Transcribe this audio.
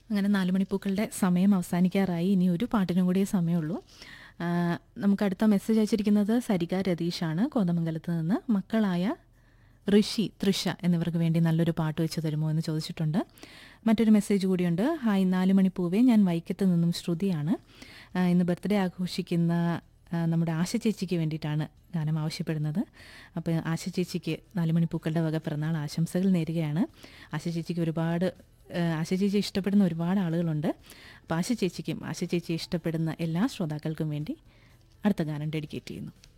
അങ്ങനെ നാല് മണിപ്പൂക്കളുടെ സമയം അവസാനിക്കാറായി ഇനി ഒരു പാട്ടിനും കൂടിയേ സമയമുള്ളൂ ആ, നമുക്ക് അടുത്ത മെസ്സേജ് അയച്ചിരിക്കുന്നത് സരിക രതീഷാണ് കോതമംഗലത്ത് നിന്ന് മക്കളായ ഋഷി തൃഷ എന്നിവർക്ക് വേണ്ടി നല്ലൊരു പാട്ട് വെച്ച് തരുമോ എന്ന് ചോദിച്ചിട്ടുണ്ട് മറ്റൊരു മെസ്സേജ് കൂടിയുണ്ട് ഹായ് നാല് മണിപ്പൂവേ ഞാൻ വൈക്കത്ത് നിന്നും ശ്രുതിയാണ് ആ, ഇന്ന് ബർത്ത്ഡേ ആഘോഷിക്കുന്ന ആ, നമ്മുടെ ആശ ചേച്ചിക്ക് വേണ്ടിയിട്ടാണ് ഗാനം ആവശ്യപ്പെടുന്നത് അപ്പോൾ ആശ ചേച്ചിക്ക് നാല് മണിപ്പൂക്കളുടെ വക പിറന്നാൾ ആശംസകൾ നേരുകയാണ് ആശ ചേച്ചിക്ക് ഒരുപാട് ആ, ആശ ചേച്ചി ഇഷ്ടപ്പെടുന്ന ഒരുപാട് ആളുകളുണ്ട് അപ്പോൾ ആശ ചേച്ചിക്കും ആശ ചേച്ചി ഇഷ്ടപ്പെടുന്ന എല്ലാ ശ്രോതാക്കൾക്കും വേണ്ടി അടുത്ത ഗാനം ഡെഡിക്കേറ്റ് ചെയ്യുന്നു